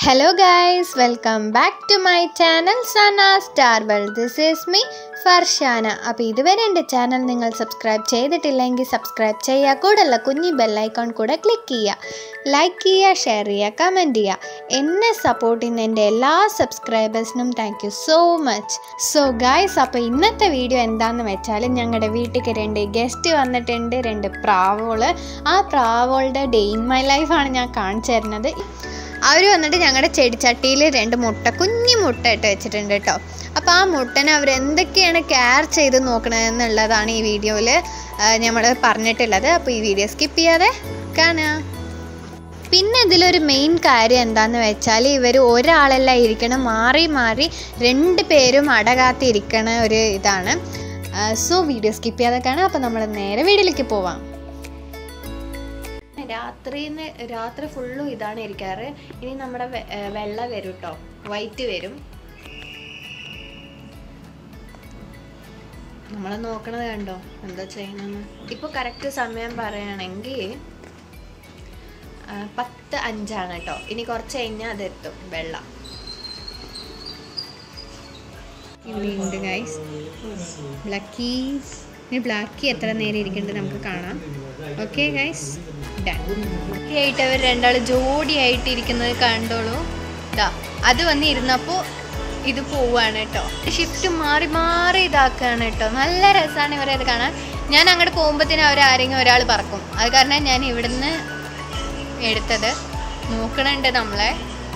Hello guys welcome back to my channel Sana star world this is me Farshana അപ്പോൾ ഇതുവരെ എൻ്റെ channel നിങ്ങൾ subscribe ചെയ്തിട്ടില്ലെങ്കിൽ സബ്സ്ക്രൈബ് ചെയ്യുക കൂടെയുള്ള കുഞ്ഞി ബെല്ലൈക്കോൺ കൂടെ ക്ലിക്ക് ചെയ്യുക ലൈക്ക് ചെയ്യുക ഷെയർ ചെയ്യുക കമൻറ്റ് ചെയ്യുക എന്നെ സപ്പോർട്ട് ചെയ്യുന്ന എൻ്റെ എല്ലാ സബ്സ്ക്രൈബേഴ്സിനും thank you so much so guys അപ്പോൾ ഇന്നത്തെ വീഡിയോ എന്താണെന്ന് വെച്ചാൽ ഞങ്ങളുടെ വീട്ടിലേക്ക് രണ്ട് ഗസ്റ്റ് വന്നിട്ടുണ്ട് രണ്ട് പ്രാവുകൾ ആ പ്രാവുകളുടെ ഡേ ഇൻ മൈ ലൈഫാണ് ഞാൻ കാണിച്ചു തരുന്നത് അവർ വന്നിട്ട് ഞങ്ങളുടെ ചെടിച്ചട്ടിയിൽ രണ്ട് മുട്ട കുഞ്ഞു മുട്ട ഇട്ട് വെച്ചിട്ടുണ്ട് കേട്ടോ അപ്പോൾ ആ മുട്ടനെ അവർ എന്തൊക്കെയാണ് കെയർ ചെയ്ത് നോക്കണതെന്നുള്ളതാണ് ഈ വീഡിയോയിൽ നമ്മൾ പറഞ്ഞിട്ടുള്ളത് അപ്പോൾ ഈ വീഡിയോ സ്കിപ്പ് ചെയ്യാതെ കാണുക പിന്നെ ഇതിലൊരു മെയിൻ കാര്യം എന്താന്ന് വെച്ചാൽ ഇവർ ഒരാളല്ല ഇരിക്കണം മാറി മാറി രണ്ട് പേരും അടകാത്തിരിക്കണ ഒരു ഇതാണ് സോ വീഡിയോ സ്കിപ്പ് ചെയ്യാതെ കാണാം അപ്പോൾ നമ്മൾ നേരെ വീഡിയോയിലേക്ക് പോവാം രാത്രിന്ന് രാത്രി ഫുള്ളും ഇതാണ് ഇരിക്കാറ് ഇനി നമ്മുടെ വെ- ഏ, വെള്ള വരും കേട്ടോ വൈറ്റ് വരും നമ്മൾ നോക്കണത് കണ്ടോ എന്താ ചെയ്യണമെന്ന് ഇപ്പോൾ കറക്റ്റ് സമയം പറയുകയാണെങ്കിൽ ആ, പത്ത് അഞ്ചാണ് കേട്ടോ ഇനി കുറച്ച് കഴിഞ്ഞാൽ അതെത്തും വെള്ള ഇവിടെ ഉണ്ട് ഗൈസ് ബ്ലക്കി ഇനി ബ്ലാക്കി എത്ര നേരം ഇരിക്കേണ്ടത് നമുക്ക് കാണാം ഓക്കെ ഗൈസ് ഡൺ ആയിട്ട് അവർ രണ്ടാൾ ജോഡിയായിട്ട് ഇരിക്കുന്നത് കണ്ടോളൂ ഇതാ അത് വന്ന് ഇരുന്നപ്പോൾ ഇത് പോവാണ് കേട്ടോ ഷിഫ്റ്റ് മാറി മാറി ഇതാക്കുകയാണ് കേട്ടോ നല്ല രസമാണ് ഇവരെ ഇത് കാണാൻ ഞാൻ അങ്ങോട്ട് പോകുമ്പോഴത്തേനും അവർ ആരെങ്കിലും ഒരാൾ പറക്കും അത് കാരണം ഞാൻ ഇവിടുന്ന് എടുത്തത് നോക്കണുണ്ട് നമ്മളെ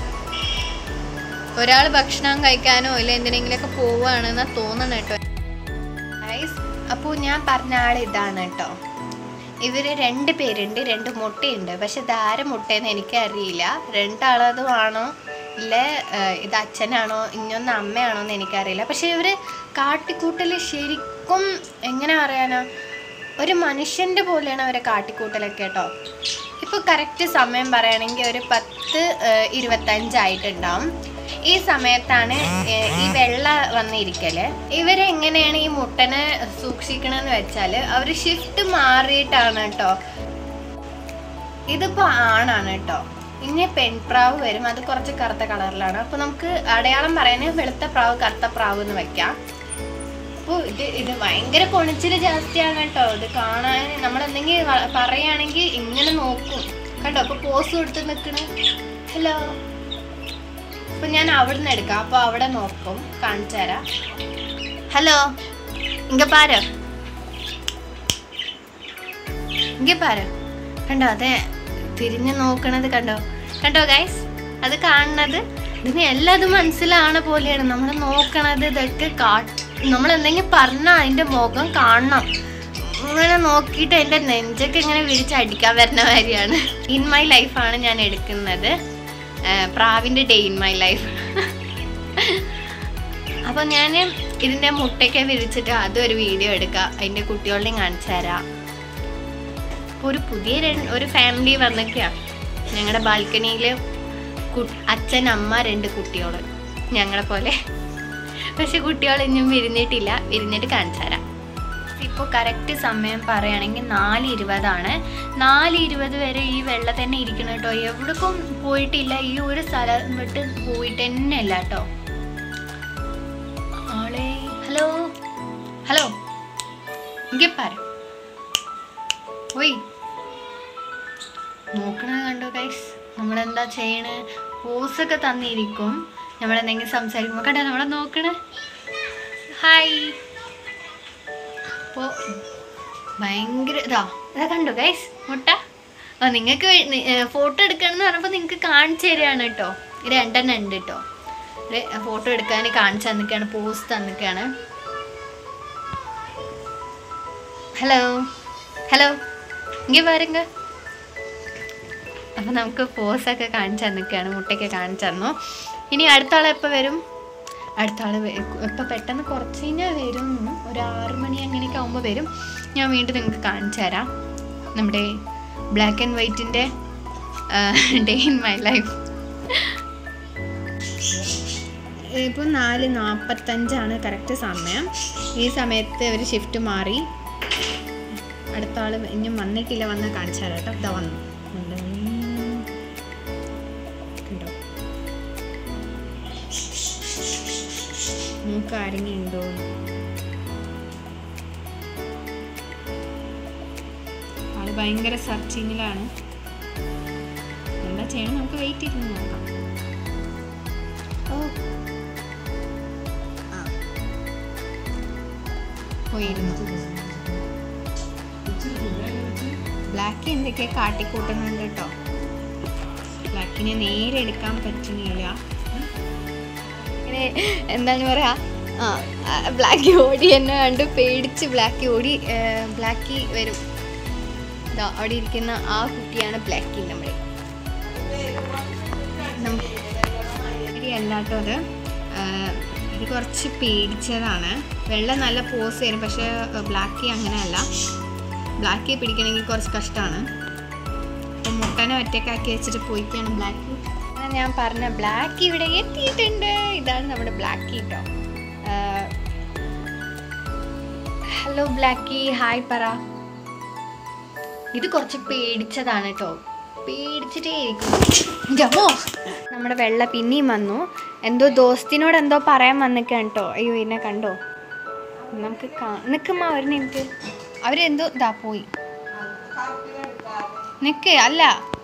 ഒരാൾ ഭക്ഷണം കഴിക്കാനോ ഇല്ല എന്തിനെങ്കിലുമൊക്കെ പോവുകയാണെന്നാ തോന്നണം കേട്ടോ ഗൈസ് അപ്പോൾ ഞാൻ പറഞ്ഞ ആൾ ഇതാണ് കേട്ടോ ഇവർ രണ്ട് പേരുണ്ട് രണ്ട് മുട്ടയുണ്ട് പക്ഷെ ഇതാര മുട്ടയെന്ന് എനിക്കറിയില്ല രണ്ടാളതും ആണോ ഇല്ല ഏഹ്, ഇത് അച്ഛനാണോ ഇഞ്ഞൊന്ന് അമ്മയാണോ എന്ന് എനിക്കറിയില്ല പക്ഷെ ഇവർ കാട്ടിക്കൂട്ടൽ ശരിക്കും എങ്ങനെ പറയാനാ ഒരു മനുഷ്യൻ്റെ പോലെയാണ് അവരെ കാട്ടിക്കൂട്ടലൊക്കെ കേട്ടോ ഇപ്പോൾ കറക്റ്റ് സമയം പറയുകയാണെങ്കിൽ ഒരു പത്ത് ഏഹ്, ഇരുപത്തഞ്ചായിട്ടുണ്ടാവും ഈ സമയത്താണ് ഏഹ്, ഈ വെള്ള വന്നിരിക്കല് ഇവരെങ്ങനെയാണ് ഈ മുട്ടനെ സൂക്ഷിക്കണമെന്ന് വെച്ചാൽ അവർ ഷിഫ്റ്റ് മാറിയിട്ടാണ് കേട്ടോ ഇതിപ്പോ ആണാണ് കേട്ടോ ഇനി പെൺപ്രാവ് വരും അത് കുറച്ച് കറുത്ത കളറിലാണ് അപ്പൊ നമുക്ക് അടയാളം പറയാൻ വെളുത്ത പ്രാവ് കറുത്ത പ്രാവ് എന്ന് വെക്കാം അപ്പോൾ ഇത് ഇത് ഭയങ്കര കൊണിച്ചില് ജാസ്തിയാണ് കേട്ടോ ഇത് കാണാൻ നമ്മൾ എന്തെങ്കിലും പറയുകയാണെങ്കിൽ ഇങ്ങനെ നോക്കും കണ്ടോ അപ്പൊ പോസ് കൊടുത്ത് നിൽക്കണ ഹലോ അപ്പൊ ഞാൻ അവിടെ നിന്ന് എടുക്കാം അപ്പൊ അവിടെ നോക്കും കാണിച്ചു തരാം ഹലോ ഇങ്ങ പാരോ ഇങ്ങ പാരോ കണ്ടോ അതെ തിരിഞ്ഞു നോക്കണത് കണ്ടോ കണ്ടോ ഗൈസ് അത് കാണുന്നത് ഇതിന് എല്ലാതും മനസ്സിലാവണ പോലെയാണ് നമ്മൾ നോക്കണത് ഇതൊക്കെ കാ നമ്മൾ എന്തെങ്കിലും പറഞ്ഞാൽ അതിന്റെ മുഖം കാണണം ഇങ്ങനെ നോക്കിയിട്ട് എൻ്റെ നെഞ്ചൊക്കെ ഇങ്ങനെ വിരിച്ചടിക്കാൻ വരുന്ന മാതിരിയാണ് ഇൻ മൈ ലൈഫാണ് ഞാൻ എടുക്കുന്നത് ആ, പ്രാവിൻ്റെ ഡേ ഇൻ മൈ ലൈഫ് അപ്പോൾ ഞാൻ ഇതിൻ്റെ മുട്ടയൊക്കെ വിരിച്ചിട്ട് അതൊരു വീഡിയോ എടുക്കാം അതിൻ്റെ കുട്ടികളുടെയും കാണിച്ചു തരാം അപ്പോൾ ഒരു പുതിയ രണ്ട് ഒരു ഫാമിലി വന്നൊക്കെയാ ഞങ്ങളുടെ ബാൽക്കണിയിൽ അച്ഛൻ അമ്മ രണ്ട് കുട്ടികൾ ഞങ്ങളെ പോലെ പക്ഷെ കുട്ടികൾ ഇനിയും വിരിഞ്ഞിട്ടില്ല വിരിഞ്ഞിട്ട് കാണിച്ചു തരാം ഇപ്പോൾ കറക്റ്റ് സമയം പറയുകയാണെങ്കിൽ നാല് ഇരുപതാണ് നാല് ഇരുപത് വരെ ഈ വെള്ള തന്നെ ഇരിക്കണം കേട്ടോ എവിടേക്കും പോയിട്ടില്ല ഈ ഒരു സ്ഥലം വിട്ട് പോയിട്ട് തന്നെ ഇല്ല കേട്ടോ ആളെ ഹലോ ഹലോ ഇங்கே പാര ഓയ് നോക്കണത് കണ്ടോ ഗൈസ് നമ്മളെന്താ ചെയ്യണേ പോസൊക്കെ തന്നിരിക്കും നമ്മളെന്തെങ്കിലും സംസാരിക്കുമ്പോൾ കണ്ടോ നമ്മളെ നോക്കണേ ഹായ് അപ്പോൾ ഭയങ്കര ഇതാ ഇതാ കണ്ടോ ഗൈസ് മുട്ട ആ നിങ്ങൾക്ക് ഫോട്ടോ എടുക്കണം എന്ന് പറഞ്ഞപ്പോൾ നിങ്ങൾക്ക് കാണിച്ചു തരികയാണ് കേട്ടോ ഇത് രണ്ടെണ്ണം ഉണ്ട് കേട്ടോ ഫോട്ടോ എടുക്കാൻ കാണിച്ചു തന്നിക്കാണ് പോസ് തന്നിക്കാണ് ഹലോ ഹലോ ഇங்கே പാരുങ്ക അപ്പം നമുക്ക് പോസൊക്കെ കാണിച്ചു തന്നിക്കാണ് മുട്ടയൊക്കെ കാണിച്ചു തന്നു ഇനി അടുത്ത ആൾ എപ്പോൾ വരും അടുത്ത ആൾ ഇപ്പം പെട്ടെന്ന് കുറച്ച് കഴിഞ്ഞാൽ വരും ഒരു ആറ് മണി അങ്ങനെയൊക്കെ ആകുമ്പോൾ വരും ഞാൻ വീണ്ടും നിങ്ങൾക്ക് കാണിച്ചു തരാം നമ്മുടെ ബ്ലാക്ക് ആൻഡ് വൈറ്റിൻ്റെ ഡേ ഇൻ മൈ ലൈഫ് ഇപ്പോൾ നാല് നാൽപ്പത്തഞ്ചാണ് കറക്റ്റ് സമയം ഈ സമയത്ത് അവർ ഷിഫ്റ്റ് മാറി അടുത്ത ആൾ ഇനിയും വന്നിട്ടില്ല വന്ന് കാണിച്ചു തരാം കേട്ടോ ഇതാ വന്നു കണ്ടോ മൂക്ക് അരങ്ങിയുണ്ടോ ആള് ഭയങ്കര സെർച്ചിങ്ങിലാണ് എന്താ ചെയ്യണം നമുക്ക് വെയിറ്റ് ചെയ്ത് നോക്കാം ഓ ആ. പോയിരുന്നു ബ്ലാക്ക് എന്തൊക്കെയാ കാട്ടിക്കൂട്ടുന്നുണ്ട് കേട്ടോ ബ്ലാക്കിനെ നേരെ എടുക്കാൻ പറ്റുന്നില്ല ഇങ്ങനെ എന്താണ് പറയാ ആ ബ്ലാക്കി ഓടി എന്നെ കണ്ട് പേടിച്ച് ബ്ലാക്കി ഓടി ബ്ലാക്കി വരും ഇതാ അവിടെ ഇരിക്കുന്ന ആ കുട്ടിയാണ് ബ്ലാക്കി നമ്മുടെ അല്ലാട്ടോ അത് ആ, ഇത് കുറച്ച് പേടിച്ചതാണ് വെള്ളം നല്ല പോസ് ചെയ്യും പക്ഷേ ബ്ലാക്കി അങ്ങനെയല്ല ബ്ലാക്കി പിടിക്കണമെങ്കിൽ കുറച്ച് കഷ്ടമാണ് അപ്പം മുട്ടനെ ഒറ്റക്കാക്കി വെച്ചിട്ട് പോയിക്കാണ് ബ്ലാക്കി അങ്ങനെ ഞാൻ പറഞ്ഞ ബ്ലാക്കി ഇവിടെ എത്തിയിട്ടുണ്ട് ഇതാണ് നമ്മുടെ ബ്ലാക്കി കേട്ടോ ഹലോ ബ്ലാക്കി ഹായ് പറ ഇത് കുറച്ച് പേടിച്ചതാണ് കേട്ടോ പേടിച്ചിട്ടേ ഇരിക്കും ജമോ നമ്മുടെ വെള്ള പിന്നെയും വന്നു എന്തോ ദോസ്തിനോട് എന്തോ പറയാൻ വന്നിക്കാണ് കേട്ടോ അയ്യോ എന്നെ കണ്ടോ നമുക്ക് നിൽക്കുമ്പോ അവർ നിനക്ക് അവരെന്തോ ഇതാ പോയി നിക്ക് അല്ല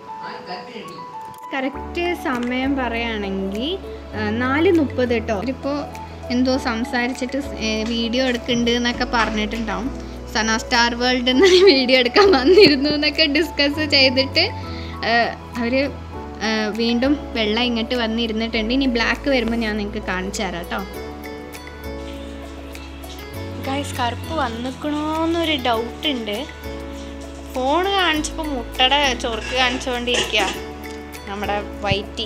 കറക്റ്റ് സമയം പറയുകയാണെങ്കിൽ നാല് മുപ്പത് കേട്ടോ അവരിപ്പോൾ എന്തോ സംസാരിച്ചിട്ട് വീഡിയോ എടുക്കുന്നുണ്ട് എന്നൊക്കെ പറഞ്ഞിട്ടുണ്ടാവും സന സ്റ്റാർ വേൾഡ് എന്ന വീഡിയോ എടുക്കാൻ വന്നിരുന്നു എന്നൊക്കെ ഡിസ്കസ് ചെയ്തിട്ട് അവർ വീണ്ടും വെള്ളം ഇങ്ങോട്ട് വന്നിരുന്നിട്ടുണ്ട് ഇനി ബ്ലാക്ക് വരുമ്പോൾ ഞാൻ നിങ്ങൾക്ക് കാണിച്ചു തരാം കേട്ടോ ഗൈസ് കറുപ്പ് വന്നിക്കണോന്നൊരു ഡൗട്ട് ഉണ്ട് ഫോൺ കാണിച്ചപ്പോൾ മുട്ടയുടെ ചൊറുക്ക് കാണിച്ചുകൊണ്ടിരിക്കുക നമ്മുടെ വൈറ്റി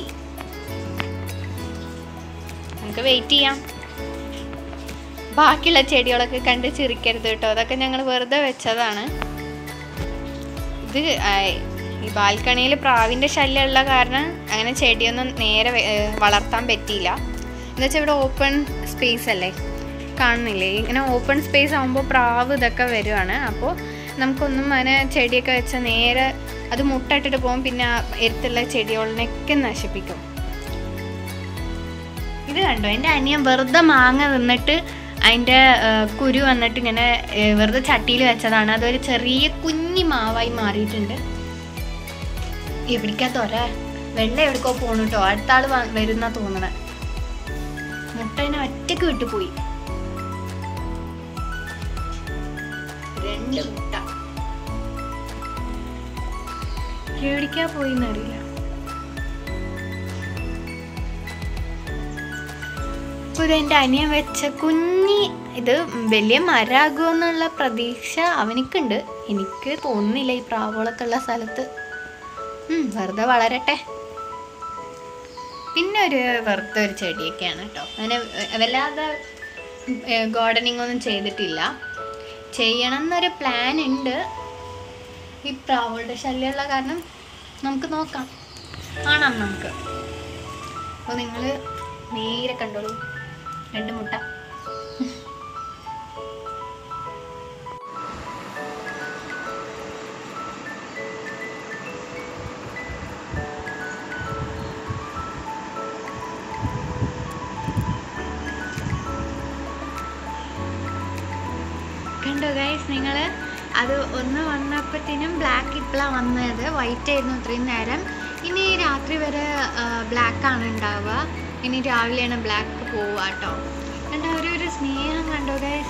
നമുക്ക് വെയിറ്റ് ചെയ്യാം ബാക്കിയുള്ള ചെടികളൊക്കെ കണ്ട് ചിരിക്കരുത് കേട്ടോ അതൊക്കെ ഞങ്ങൾ വെറുതെ വെച്ചതാണ് ഇത് ആ, ഈ ബാൽക്കണിയിൽ പ്രാവിൻ്റെ ശല്യമുള്ള കാരണം അങ്ങനെ ചെടിയൊന്നും നേരെ വെ- ഏ, വളർത്താൻ പറ്റിയില്ല എന്നുവെച്ചാൽ ഇവിടെ ഓപ്പൺ സ്പേസ് അല്ലേ കാണുന്നില്ലേ ഇങ്ങനെ ഓപ്പൺ സ്പേസ് ആകുമ്പോൾ പ്രാവ് ഇതൊക്കെ വരുവാണ് അപ്പോൾ നമുക്കൊന്നും അങ്ങനെ ചെടിയൊക്കെ വെച്ചാൽ നേരെ അത് മുട്ടയിട്ടിട്ട് പോകും പിന്നെ ആ എരുത്തുള്ള ചെടികളിനൊക്കെ നശിപ്പിക്കും ഇത് കണ്ടോ എൻ്റെ അനിയൻ വെറുതെ മാങ്ങ തിന്നിട്ട് അതിൻ്റെ കുരു വന്നിട്ട് ഇങ്ങനെ ഏ, വെറുതെ ചട്ടിയിൽ വെച്ചതാണ് അതൊരു ചെറിയ കുഞ്ഞി മാവായി മാറിയിട്ടുണ്ട് എവിടേക്കാ തൊര വെള്ളം എവിടേക്കോ പോണു കേട്ടോ അടുത്ത ആള് വ- വരുന്ന തോന്നണേ മുട്ട അതിനെ ഒറ്റക്ക് വിട്ടു പോയി രണ്ട് മുട്ട എവിടേക്കാ പോയി എന്നറിയില്ല ഇപ്പൊ ഇത് എൻ്റെ അനിയൻ വെച്ച കുഞ്ഞി ഇത് വലിയ മരാകുമെന്നുള്ള പ്രതീക്ഷ അവനിക്കുണ്ട് എനിക്ക് തോന്നുന്നില്ല ഈ പ്രാവുകളൊക്കെ ഉള്ള സ്ഥലത്ത് ഉം, വെറുതെ വളരട്ടെ പിന്നെ ഒരു വെറുതെ ഒരു ചെടിയൊക്കെയാണ് കേട്ടോ അങ്ങനെ വ- വല്ലാതെ ഗാർഡനിങ് ഒന്നും ചെയ്തിട്ടില്ല ചെയ്യണം എന്നൊരു പ്ലാൻ ഉണ്ട് ഈ പ്രാവുകളുടെ ശല്യമുള്ള കാരണം നമുക്ക് നോക്കാം കാണാം നമുക്ക് അപ്പോൾ നിങ്ങൾ നേരെ കണ്ടോളൂ രണ്ട് മുട്ട കണ്ടോ ഗൈസ് നിങ്ങൾ അത് ഒന്ന് വന്നപ്പോഴത്തേനും ബ്ലാക്ക് ഇപ്പോഴാണ് വന്നത് വൈറ്റ് ആയിരുന്നു ഇത്രയും നേരം ഇനി രാത്രി വരെ ബ്ലാക്ക് ആണ് ഉണ്ടാവുക ഇനി രാവിലെയാണ് ബ്ലാക്ക് പോവുക കേട്ടോ കണ്ടോ ഒരു ഒരു സ്നേഹം കണ്ടോ ഗൈസ്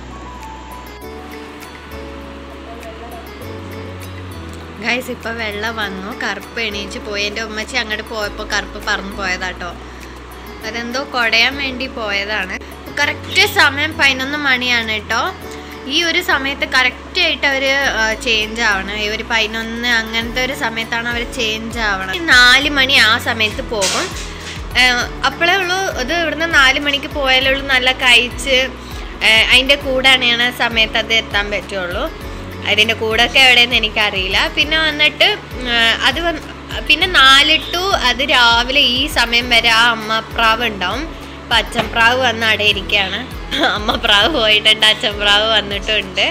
ഗൈസ് ഇപ്പൊ വെള്ളം വന്നു കറുപ്പ് എണീച്ച് പോയി എൻ്റെ ഉമ്മച്ചി അങ്ങോട്ട് പോയപ്പോൾ കറുപ്പ് പറന്നു പോയതാട്ടോ അതെന്തോ കുടയാൻ വേണ്ടി പോയതാണ് കറക്റ്റ് സമയം പതിനൊന്ന് മണിയാണ് കേട്ടോ ഈ ഒരു സമയത്ത് കറക്റ്റ് ആയിട്ട് അവർ ചേഞ്ച് ആവണം ഈ ഒരു പതിനൊന്ന് അങ്ങനത്തെ ഒരു സമയത്താണ് അവർ ചേഞ്ച് ആവണം ഈ നാല് മണി ആ സമയത്ത് പോകും അപ്പോഴേ ഉള്ളൂ ഇത് ഇവിടുന്ന് നാല് മണിക്ക് പോയാലേ ഉള്ളൂ നല്ല കഴിച്ച് അതിൻ്റെ കൂടെയാണ് സമയത്ത് അത് എത്താൻ പറ്റുള്ളൂ അതിൻ്റെ കൂടൊക്കെ എവിടെയെന്ന് എനിക്കറിയില്ല പിന്നെ വന്നിട്ട് ഉം, അത് വന്ന് പിന്നെ നാല് ടു അത് രാവിലെ ഈ സമയം വരെ ആ അമ്മപ്രാവ് ഉണ്ടാവും അപ്പം അച്ചൻപ്രാവ് വന്ന് അവിടെ ഇരിക്കുകയാണ് അമ്മപ്രാവ് പോയിട്ടുണ്ട് അച്ചൻപ്രാവ് വന്നിട്ടുണ്ട്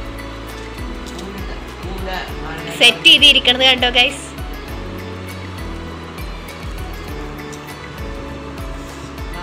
സെറ്റ് ചെയ്തിരിക്കണത് കണ്ടോ ഗൈസ്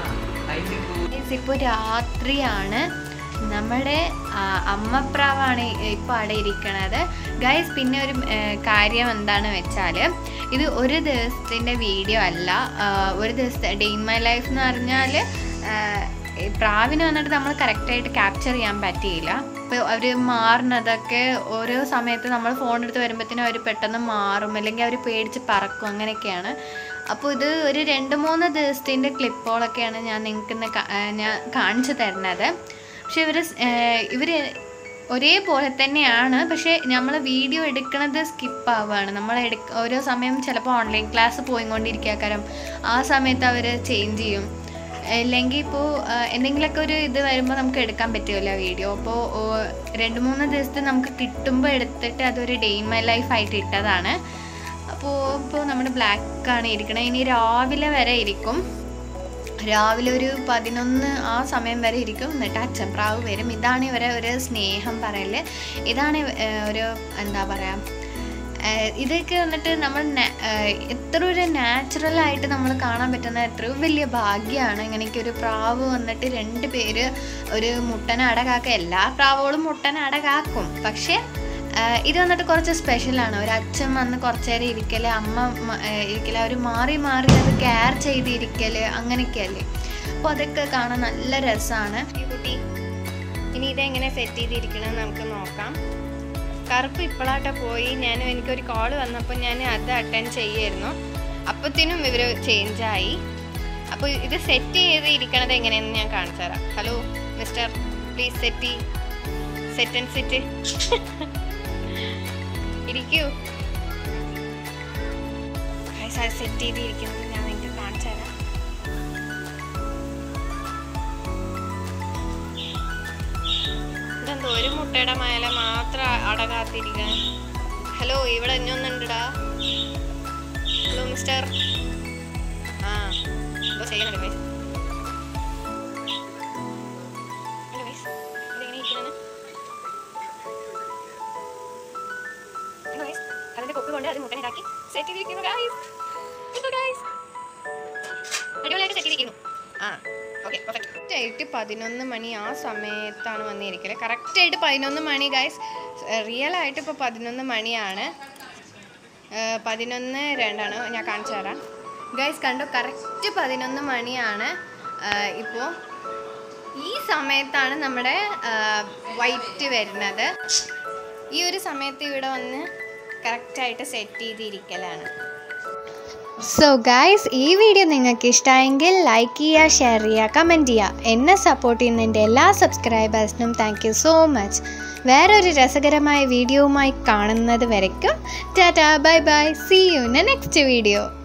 ഇപ്പോൾ രാത്രിയാണ് നമ്മുടെ ആ, അമ്മപ്രാവാണ് ഇപ്പോൾ അവിടെ ഇരിക്കണത് ഗൈസ് പിന്നെ ഒരു ഏ, കാര്യം എന്താണെന്ന് വെച്ചാൽ ഇത് ഒരു ദിവസത്തിൻ്റെ വീഡിയോ അല്ല ആ, ഒരു ദിവസത്തെ ഡേ ഇൻ മൈ ലൈഫ് എന്ന് പറഞ്ഞാൽ ഈ പ്രാവിന് വന്നിട്ട് നമ്മൾ കറക്റ്റായിട്ട് ക്യാപ്ചർ ചെയ്യാൻ പറ്റിയില്ല ഇപ്പോൾ അവർ മാറുന്നതൊക്കെ ഓരോ സമയത്ത് നമ്മൾ ഫോൺ എടുത്ത് വരുമ്പോഴത്തേനും അവർ പെട്ടെന്ന് മാറും അല്ലെങ്കിൽ അവർ പേടിച്ച് പറക്കും അങ്ങനെയൊക്കെയാണ് അപ്പോൾ ഇത് ഒരു രണ്ട് മൂന്ന് ദിവസത്തിൻ്റെ ക്ലിപ്പുകളൊക്കെയാണ് ഞാൻ നിങ്ങൾക്ക് ഇന്ന് കാ- ഏഹ് ഞാൻ കാണിച്ചു തരുന്നത് പക്ഷെ ഇവർ ഇവർ ഒരേപോലെ തന്നെയാണ് പക്ഷേ നമ്മൾ വീഡിയോ എടുക്കുന്നത് സ്കിപ്പ് ആവുകയാണ് നമ്മൾ എടുക്ക ഓരോ സമയം ചിലപ്പോൾ ഓൺലൈൻ ക്ലാസ് പോയിക്കൊണ്ടിരിക്കുക കാരണം ആ സമയത്ത് അവർ ചേഞ്ച് ചെയ്യും അല്ലെങ്കിൽ ഇപ്പോൾ എന്തെങ്കിലുമൊക്കെ ഒരു ഇത് വരുമ്പോൾ നമുക്ക് എടുക്കാൻ പറ്റുമല്ലോ വീഡിയോ അപ്പോൾ രണ്ട് മൂന്ന് ദിവസത്തെ നമുക്ക് കിട്ടുമ്പോൾ എടുത്തിട്ട് അതൊരു ഡേ ഇൻ മൈ ലൈഫ് ആയിട്ട് ഇട്ടതാണ് അപ്പോൾ ഇപ്പോൾ നമ്മുടെ ബ്ലാക്കാണ് ഇരിക്കണത് ഇനി രാവിലെ വരെ ഇരിക്കും രാവിലെ ഒരു പതിനൊന്ന് ആ സമയം വരെ ഇരിക്കും എന്നിട്ട് അച്ചൻപ്രാവ് വരും ഇതാണ് ഇവരെ ഒരു സ്നേഹം പറയല് ഇതാണ് ഇവ- ഏഹ് ഒരു എന്താ പറയുക ഏഹ് ഇതൊക്കെ വന്നിട്ട് നമ്മൾ ന- ഏഹ് എത്ര ഒരു നാച്ചുറൽ ആയിട്ട് നമ്മൾ കാണാൻ പറ്റുന്ന എത്രയോ വലിയ ഭാഗ്യമാണ് ഇങ്ങനെയൊക്കെ ഒരു പ്രാവ് വന്നിട്ട് രണ്ട് പേര് ഒരു മുട്ടന അടകാക്ക എല്ലാ പ്രാവുകളും മുട്ടന അടകാക്കും പക്ഷേ ഏഹ് ഇത് വന്നിട്ട് കുറച്ച് സ്പെഷ്യലാണ് ഒരു അച്ഛൻ വന്ന് കുറച്ച് നേരം ഇരിക്കല് അമ്മ മ- ഏഹ് ഇരിക്കല് അവർ മാറി മാറി അത് കെയർ ചെയ്തിരിക്കല് അങ്ങനെയൊക്കെയല്ലേ അപ്പോൾ അതൊക്കെ കാണാൻ നല്ല രസമാണ് ഈ കുട്ടി ഇനി ഇതെങ്ങനെ സെറ്റ് ചെയ്തിരിക്കണമെന്ന് നമുക്ക് നോക്കാം കറുപ്പ് ഇപ്പോഴാട്ടോ പോയി ഞാൻ എനിക്കൊരു കോൾ വന്നപ്പോൾ ഞാൻ അത് അറ്റൻഡ് ചെയ്യായിരുന്നു അപ്പത്തിനും ഇവർ ചേഞ്ചായി അപ്പോൾ ഇത് സെറ്റ് ചെയ്ത് ഇരിക്കണത് എങ്ങനെയെന്ന് ഞാൻ കാണിച്ചു തരാം hello mister please set set and set ഇരിക്കൂ സെറ്റ് ചെയ്തിരിക്കുന്നത് ഞാൻ നിങ്ങൾക്ക് കാണിച്ചു തരാം ഇതെന്തോ ഒരു മുട്ടയുടെ മേലെ മാത്രം അടകാത്തിരിക്കാൻ ഹലോ ഇവിടെ ഇഞ്ഞൊന്നുണ്ടടാ ഹലോ മിസ്റ്റർ ആ എന്തോ ചെയ്യുന്നുണ്ട് guys. Hello guys. ഇതെങ്ങനെ ഇരിക്കണത്? Hello guys. അതിന്റെ കൊക്ക് കൊണ്ട് അത് മുട്ടനിടാക്കി സെറ്റ് ചെയ്തിരിക്കുന്നു guys. ഇപ്പൊ guys. അടിപൊളിയായിട്ട് സെറ്റ് ചെയ്തിരിക്കുന്നു ആ ഓക്കെ പെർഫെക്റ്റ് ആയിട്ട് പതിനൊന്ന് മണി ആ സമയത്താണ് വന്നിരിക്കല് കറക്റ്റ് ആയിട്ട് പതിനൊന്ന് മണി ഗൈസ് റിയൽ ആയിട്ട് ഇപ്പോൾ പതിനൊന്ന് മണിയാണ് ഏഹ് പതിനൊന്ന് രണ്ടാണ് ഞാൻ കാണിച്ചു തരാം ഗൈസ് കണ്ടു കറക്റ്റ് പതിനൊന്ന് മണിയാണ് ഇപ്പോൾ ഈ സമയത്താണ് നമ്മുടെ വൈറ്റ് വരുന്നത് ഈ ഒരു സമയത്ത് ഇവിടെ വന്ന് കറക്റ്റായിട്ട് സെറ്റ് ചെയ്തിരിക്കലാണ് സോ ഗായ്സ് ഈ വീഡിയോ നിങ്ങൾക്ക് ഇഷ്ടമായെങ്കിൽ ലൈക്ക് ചെയ്യുക ഷെയർ ചെയ്യുക കമൻറ്റ് ചെയ്യുക എന്നെ സപ്പോർട്ട് ചെയ്യുന്ന എൻ്റെ എല്ലാ സബ്സ്ക്രൈബേഴ്സിനും താങ്ക് യു സോ മച്ച് വേറൊരു രസകരമായ വീഡിയോവുമായി കാണുന്നത് വരയ്ക്കും ടാറ്റാ bye bye see you in next video